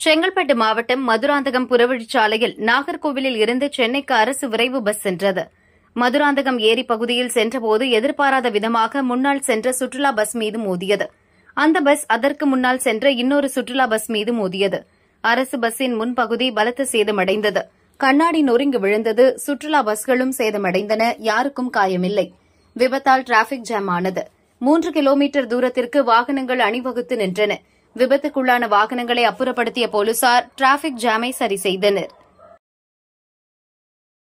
செங்கல்பட்டு மாவட்டம் மதுராந்தகம் புறவழிச்சாலையில் நாகர்கோவிலில் இருந்து சென்னைக்கு அரசு விரைவு பஸ் சென்றது மதுராந்தகம் ஏரி பகுதியில் சென்றபோது எதிர்பாராத விதமாக முன்னால் சென்ற சுற்றுலா பஸ் மீது மோதியது அந்த பஸ் அதற்கு முன்னால் சென்ற இன்னொரு சுற்றுலா பஸ் மீது மோதியது அரசு பஸ்ஸின் முன்பகுதி பலத்த சேதமடைந்தது கண்ணாடி நொறுங்கி விழுந்தது சுற்றுலா பஸ்களும் சேதமடைந்தன யாருக்கும் காயமில்லை விபத்தால் டிராபிக் ஜாம் ஆனது மூன்று கிலோமீட்டர் தூரத்திற்கு வாகனங்கள் அணிவகுத்து நின்றன விபத்துக்குள்ளான வாகனங்களை அப்புறப்படுத்திய போலீசார் டிராபிக் ஜாமை சரி செய்தனர்